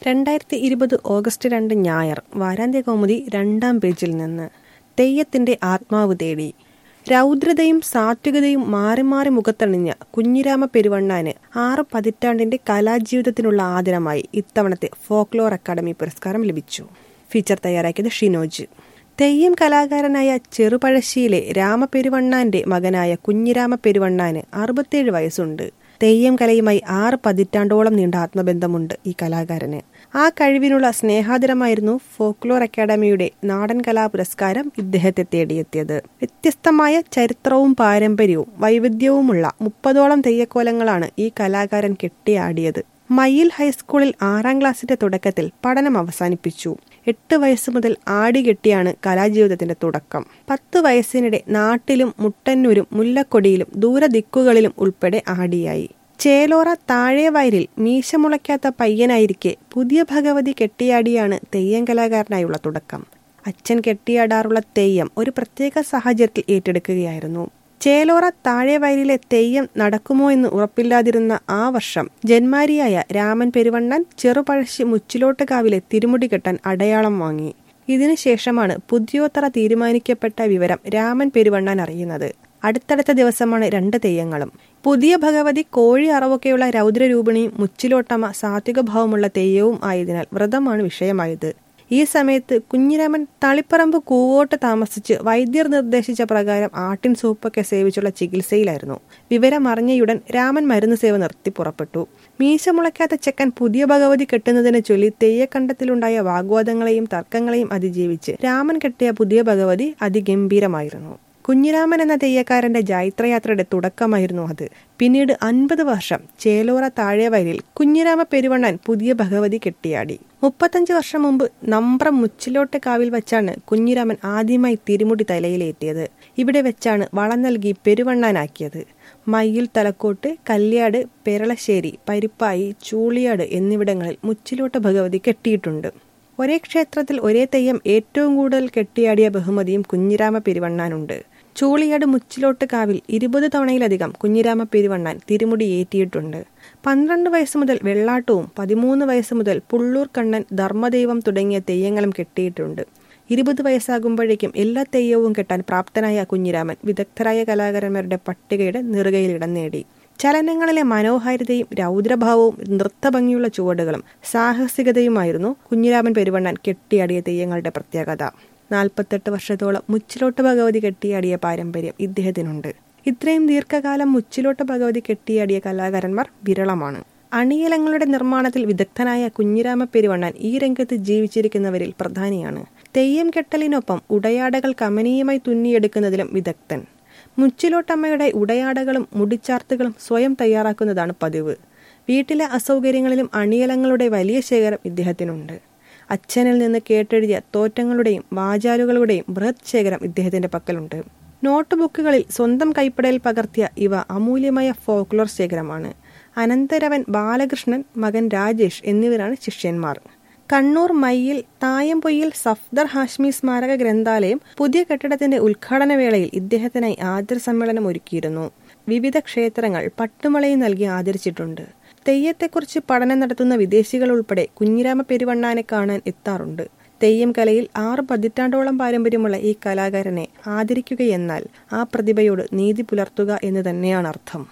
രണ്ടായിരത്തി ഇരുപത് ഓഗസ്റ്റ് രണ്ട് ഞായർ വാരാന്ത്യ കൗമുദി രണ്ടാം പേജിൽ നിന്ന് തെയ്യത്തിന്റെ ആത്മാവ് തേടി രൗദ്രതയും സാത്വികതയും മാറി മാറി മുഖത്തണിഞ്ഞ കുഞ്ഞിരാമ പെരുവണ്ണാന് ആറ് പതിറ്റാണ്ടിന്റെ കലാജീവിതത്തിനുള്ള ആദരമായി ഇത്തവണത്തെ ഫോക്ലോർ അക്കാദമി പുരസ്കാരം ലഭിച്ചു ഫീച്ചർ തയ്യാറാക്കിയത് ഷിനോജ് തെയ്യം കലാകാരനായ ചെറുപഴശ്ശിയിലെ രാമപെരുവണ്ണാന്റെ മകനായ കുഞ്ഞിരാമ പെരുവണ്ണാന് അറുപത്തേഴ് വയസ്സുണ്ട് തെയ്യം കലയുമായി ആറ് പതിറ്റാണ്ടോളം നീണ്ട ആത്മബന്ധമുണ്ട് ഈ കലാകാരന് ആ കഴിവിനുള്ള സ്നേഹാദരമായിരുന്നു ഫോക്ലോർ അക്കാദമിയുടെ നാടൻ കലാ പുരസ്കാരം ഇദ്ദേഹത്തെ തേടിയെത്തിയത് വ്യത്യസ്തമായ ചരിത്രവും പാരമ്പര്യവും വൈവിധ്യവുമുള്ള മുപ്പതോളം തെയ്യക്കോലങ്ങളാണ് ഈ കലാകാരൻ കെട്ടിയാടിയത് മയിൽ ഹൈസ്കൂളിൽ ആറാം ക്ലാസ്സിന്റെ തുടക്കത്തിൽ പഠനം അവസാനിപ്പിച്ചു എട്ട് വയസ്സ് മുതൽ ആടികെട്ടിയാണ് കലാജീവിതത്തിന്റെ തുടക്കം പത്ത് വയസ്സിനിടെ നാട്ടിലും മുട്ടന്നൂരും മുല്ലക്കൊടിയിലും ദൂരദിക്കുകളിലും ഉൾപ്പെടെ ആടിയായി ചേലോറ താഴെവയലിൽ മീശ മുളയ്ക്കാത്ത പയ്യനായിരിക്കെ പുതിയ ഭഗവതി കെട്ടിയാടിയാണ് തെയ്യം കലാകാരനായുള്ള തുടക്കം അച്ഛൻ കെട്ടിയാടാറുള്ള തെയ്യം ഒരു പ്രത്യേക സാഹചര്യത്തിൽ ഏറ്റെടുക്കുകയായിരുന്നു ചേലോറ താഴെവയലിലെ തെയ്യം നടക്കുമോ എന്ന് ഉറപ്പില്ലാതിരുന്ന ആ വർഷം ജന്മാരിയായ രാമൻ പെരുവണ്ണൻ ചെറുപഴശ്ശി മുച്ചിലോട്ടുകാവിലെ തിരുമുടി കെട്ടാൻ അടയാളം വാങ്ങി ഇതിനുശേഷമാണ് പുതിയോത്തറ തീരുമാനിക്കപ്പെട്ട വിവരം രാമൻ പെരുവണ്ണൻ അറിയുന്നത് അടുത്തടുത്ത ദിവസമാണ് രണ്ട് തെയ്യങ്ങളും പുതിയ ഭഗവതി കോഴി അറവൊക്കെയുള്ള രൗദ്രരൂപിണിയും മുച്ചിലോട്ടമ്മ സാത്വിക ഭാവമുള്ള തെയ്യവും ആയതിനാൽ വ്രതമാണ് വിഷയമായത് ഈ സമയത്ത് കുഞ്ഞിരാമൻ തളിപ്പറമ്പ് കൂവോട്ട് താമസിച്ച് വൈദ്യർ നിർദ്ദേശിച്ച പ്രകാരം ആട്ടിൻ സൂപ്പൊക്കെ സേവിച്ചുള്ള ചികിത്സയിലായിരുന്നു വിവരം അറിഞ്ഞയുടൻ രാമൻ മരുന്ന് സേവ നിർത്തി പുറപ്പെട്ടു മീശ മുളയ്ക്കാത്ത ചെക്കൻ പുതിയ ഭഗവതി കെട്ടുന്നതിനെ ചൊല്ലി തെയ്യക്കണ്ടത്തിലുണ്ടായ വാഗ്വാദങ്ങളെയും തർക്കങ്ങളെയും അതിജീവിച്ച് രാമൻ കെട്ടിയ പുതിയ ഭഗവതി അതിഗംഭീരമായിരുന്നു കുഞ്ഞിരാമൻ എന്ന തെയ്യക്കാരന്റെ ജൈത്രയാത്രയുടെ തുടക്കമായിരുന്നു അത് പിന്നീട് അൻപത് വർഷം ചേലോറ താഴെവയലിൽ കുഞ്ഞിരാമ പെരുവണ്ണൻ പുതിയ ഭഗവതി കെട്ടിയാടി മുപ്പത്തഞ്ച് വർഷം മുമ്പ് നമ്പ്രം മുച്ചിലോട്ട് കാവിൽ വെച്ചാണ് കുഞ്ഞിരാമൻ ആദ്യമായി തിരുമുടി തലയിലേറ്റിയത് ഇവിടെ വെച്ചാണ് വളം നൽകി പെരുവണ്ണാനാക്കിയത് മയ്യിൽ തലക്കോട്ട് കല്യാട് പെരളശ്ശേരി പരിപ്പായി ചൂളിയാട് എന്നിവിടങ്ങളിൽ മുച്ചിലോട്ട് ഭഗവതി കെട്ടിയിട്ടുണ്ട് ഒരേ ക്ഷേത്രത്തിൽ ഒരേ തെയ്യം ഏറ്റവും കൂടുതൽ കെട്ടിയാടിയ ബഹുമതിയും കുഞ്ഞിരാമ പെരുവണ്ണാനുണ്ട് ചൂളിയാട് മുച്ചിലോട്ട് കാവിൽ ഇരുപത് തവണയിലധികം കുഞ്ഞിരാമ പെരുവണ്ണാൻ തിരുമുടി ഏറ്റിയിട്ടുണ്ട് പന്ത്രണ്ട് വയസ്സ് മുതൽ വെള്ളാട്ടവും പതിമൂന്ന് വയസ്സ് മുതൽ പുള്ളൂർ കണ്ണൻ ധർമ്മദൈവം തുടങ്ങിയ തെയ്യങ്ങളും കെട്ടിയിട്ടുണ്ട് ഇരുപത് വയസ്സാകുമ്പോഴേക്കും എല്ലാ തെയ്യവും കെട്ടാൻ പ്രാപ്തനായ കുഞ്ഞിരാമൻ വിദഗ്ധരായ കലാകാരന്മാരുടെ പട്ടികയുടെ നെറുകയിൽ ഇടം നേടി ചലനങ്ങളിലെ മനോഹാരിതയും രൗദ്രഭാവവും നൃത്തഭംഗിയുള്ള ചുവടുകളും സാഹസികതയുമായിരുന്നു കുഞ്ഞിരാമൻ പെരുവണ്ണൻ കെട്ടിയാടിയ തെയ്യങ്ങളുടെ പ്രത്യേകത നാൽപ്പത്തെട്ട് വർഷത്തോളം മുച്ചിലോട്ട് ഭഗവതി കെട്ടിയാടിയ പാരമ്പര്യം ഇദ്ദേഹത്തിനുണ്ട് ഇത്രയും ദീർഘകാലം മുച്ചിലോട്ട് ഭഗവതി കെട്ടിയാടിയ കലാകാരന്മാർ വിരളമാണ് അണിയലങ്ങളുടെ നിർമ്മാണത്തിൽ വിദഗ്ധനായ കുഞ്ഞിരാമ പെരുവണ്ണൻ ഈ രംഗത്ത് ജീവിച്ചിരിക്കുന്നവരിൽ പ്രധാനിയാണ് തെയ്യം കെട്ടലിനൊപ്പം ഉടയാടകൾ കമനീയമായി തുന്നിയെടുക്കുന്നതിലും വിദഗ്ധൻ മുച്ചിലോട്ടമ്മയുടെ ഉടയാടകളും മുടിച്ചാർത്തുകളും സ്വയം തയ്യാറാക്കുന്നതാണ് പതിവ് വീട്ടിലെ അസൗകര്യങ്ങളിലും അണിയലങ്ങളുടെ വലിയ ശേഖരം ഇദ്ദേഹത്തിനുണ്ട് അച്ഛനിൽ നിന്ന് കേട്ടെഴുതിയ തോറ്റങ്ങളുടെയും വാചാലുകളുടെയും ബൃഹത് ശേഖരം ഇദ്ദേഹത്തിന്റെ പക്കലുണ്ട് നോട്ട് ബുക്കുകളിൽ സ്വന്തം കൈപ്പടയിൽ പകർത്തിയ ഇവ അമൂല്യമായ ഫോക്ലോർ ശേഖരമാണ് അനന്തരവൻ ബാലകൃഷ്ണൻ മകൻ രാജേഷ് എന്നിവരാണ് ശിഷ്യന്മാർ കണ്ണൂർ മയ്യിൽ തായംപൊയ്യിൽ സഫ്ദർ ഹാഷ്മി സ്മാരക ഗ്രന്ഥാലയം പുതിയ കെട്ടിടത്തിന്റെ ഉദ്ഘാടന വേളയിൽ ഇദ്ദേഹത്തിനായി ആദര സമ്മേളനം ഒരുക്കിയിരുന്നു വിവിധ ക്ഷേത്രങ്ങൾ പട്ടുമളയും നൽകി ആദരിച്ചിട്ടുണ്ട് തെയ്യത്തെക്കുറിച്ച് പഠനം നടത്തുന്ന വിദേശികൾ ഉൾപ്പെടെ കുഞ്ഞിരാമ പെരുവണ്ണാനെ കാണാൻ എത്താറുണ്ട് തെയ്യം കലയിൽ ആറ് പതിറ്റാണ്ടോളം പാരമ്പര്യമുള്ള ഈ കലാകാരനെ ആദരിക്കുകയെന്നാൽ ആ പ്രതിഭയോട് നീതി പുലർത്തുക എന്ന് തന്നെയാണ് അർത്ഥം